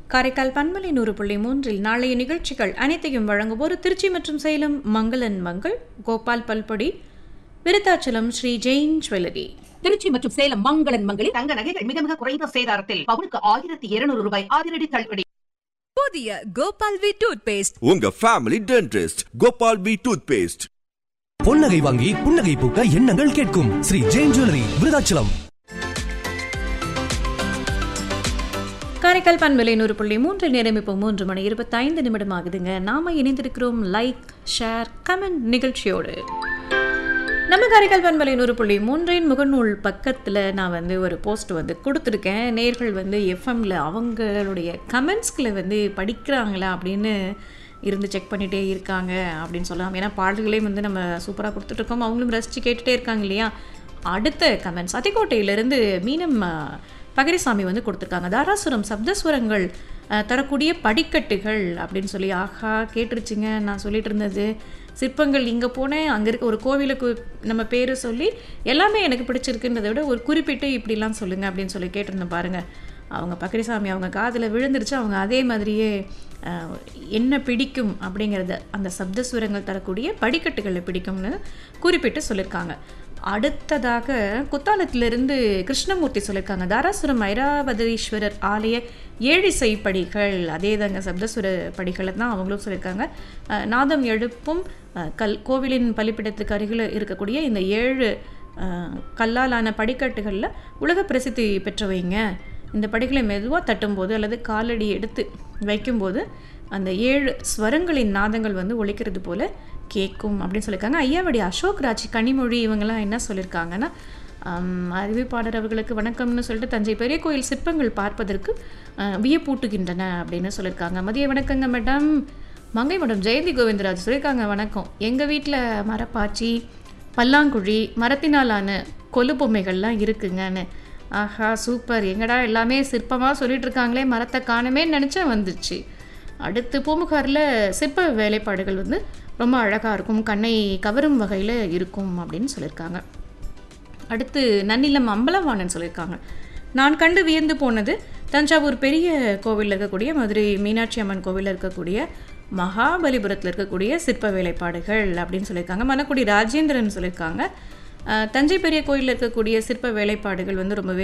காரைக்கால் பண்பலை நூறு புள்ளி மூன்றில் நாளைய நிகழ்ச்சிகள் அனைத்தையும் வழங்குவோர் திருச்சி மற்றும் சேலம் மங்களன் மங்கள் கோபால் பல்பொடி விருத்தாச்சலம் ஸ்ரீ ஜெயின் ஜுவல்லரி திருச்சி மற்றும் சேலம் மங்களன் மங்களில் தங்க நகைகள் மிக மிக குறைந்த சேதாரத்தில் பவுனுக்கு ஆயிரத்தி இருநூறு ரூபாய் அதிரடி தள்ளுபடி புதிய கோபால் வி டூத் பேஸ்ட் உங்க family dentist Gopal B toothpaste பொன்னகை வாங்கி புன்னகை பூக்க எண்ணங்கள் கேட்கும் ஸ்ரீ ஜெயின் ஜுவல்லரி விருதாச்சலம் காரைக்கால் பண்பலை நூறு புள்ளி மூன்று நேரம் இப்போ மூன்று மணி இருபத்தைந்து நிமிடம் ஆகுதுங்க நாம இணைந்திருக்கிறோம் லைக் ஷேர் கமெண்ட் நிகழ்ச்சியோடு நம்ம காரைக்கால் பண்பலை நூறு புள்ளி மூன்றின் முகநூல் பக்கத்தில் நான் வந்து ஒரு போஸ்ட் வந்து கொடுத்துருக்கேன் நேர்கள் வந்து எஃப்எம்ல அவங்களுடைய கமெண்ட்ஸ்களை வந்து படிக்கிறாங்களா அப்படின்னு இருந்து செக் பண்ணிகிட்டே இருக்காங்க அப்படின்னு சொல்லலாம் ஏன்னா பாடல்களையும் வந்து நம்ம சூப்பராக கொடுத்துட்ருக்கோம் அவங்களும் ரசித்து கேட்டுகிட்டே இருக்காங்க இல்லையா அடுத்த கமெண்ட்ஸ் அத்திக்கோட்டையிலேருந்து மீனம் அஹ், பகரிசாமி வந்து கொடுத்துருக்காங்க தாராசுரம் சப்தஸ்வரங்கள் அஹ், தரக்கூடிய படிக்கட்டுகள் அப்படின்னு சொல்லி ஆஹா கேட்டுருச்சுங்க நான் சொல்லிட்டு இருந்தது சிற்பங்கள் இங்கே போனேன் அங்கே இருக்க ஒரு கோவிலுக்கு நம்ம பேர் சொல்லி எல்லாமே எனக்கு பிடிச்சிருக்குன்றதை விட ஒரு குறிப்பிட்டு இப்படிலாம் சொல்லுங்கள் அப்படின்னு சொல்லி கேட்டிருந்தேன் பாருங்கள் அவங்க பக்கரிசாமி அவங்க காதில் விழுந்துருச்சு அவங்க அதே மாதிரியே அஹ், என்ன பிடிக்கும் அப்படிங்கிறத அந்த சப்தஸ்வரங்கள் தரக்கூடிய படிக்கட்டுகளை பிடிக்கும்னு குறிப்பிட்டு சொல்லியிருக்காங்க அடுத்ததாக குத்தாலத்திலிருந்து கிருஷ்ணமூர்த்தி சொல்லியிருக்காங்க தாராசுரம் ஐராவதீஸ்வரர் ஆலய ஏழிசை படிகள் அதே தாங்க சப்தசுர படிகளை தான் அவங்களும் சொல்லியிருக்காங்க அஹ், நாதம் எழுப்பும் அஹ், கல் கோவிலின் பலிப்பிடத்துக்கு அருகில் இருக்கக்கூடிய இந்த ஏழு அஹ், கல்லாலான படிக்கட்டுகளில் உலக பிரசித்தி பெற்றவைங்க இந்த படிகளை மெதுவாக தட்டும்போது அல்லது காலடி எடுத்து வைக்கும்போது அந்த ஏழு ஸ்வரங்களின் நாதங்கள் வந்து ஒலிக்கிறது போல கேட்கும் அப்படின்னு சொல்லியிருக்காங்க ஐயாவடி அசோக் ராஜ் கனிமொழி இவங்கெல்லாம் என்ன சொல்லியிருக்காங்கன்னா ஆம், அறிவிப்பாளர் அவர்களுக்கு வணக்கம்னு சொல்லிட்டு தஞ்சை பெரிய கோயில் சிற்பங்கள் பார்ப்பதற்கு அஹ், வியப்பூட்டுகின்றன அப்படின்னு சொல்லியிருக்காங்க மதிய வணக்கங்க மேடம் மங்கை மேடம் ஜெயந்தி கோவிந்தராஜ் சொல்லியிருக்காங்க வணக்கம் எங்கள் வீட்டில் மரப்பாச்சி பல்லாங்குழி மரத்தினாலான கொலு பொம்மைகள்லாம் இருக்குங்கன்னு ஆஹா சூப்பர் எங்கடா எல்லாமே சிற்பமாக சொல்லிட்டு இருக்காங்களே மரத்தை காணுமே நினச்சேன் வந்துச்சு அடுத்து பூமுகாரில் சிற்ப வேலைப்பாடுகள் வந்து ரொம்ப அழகாக இருக்கும் கண்ணை கவரும் வகையில் இருக்கும் அப்படின்னு சொல்லியிருக்காங்க அடுத்து நன்னிலம் அம்பலவாணன் சொல்லியிருக்காங்க நான் கண்டு வியந்து போனது தஞ்சாவூர் பெரிய கோவிலில் இருக்கக்கூடிய மதுரை மீனாட்சி அம்மன் கோவிலில் இருக்கக்கூடிய மகாபலிபுரத்தில் இருக்கக்கூடிய சிற்ப வேலைப்பாடுகள் அப்படின்னு சொல்லியிருக்காங்க மணக்குடி ராஜேந்திரன் சொல்லியிருக்காங்க அஹ், தஞ்சை பெரிய கோயிலில் இருக்கக்கூடிய சிற்ப வேலைப்பாடுகள் வந்து ரொம்பவே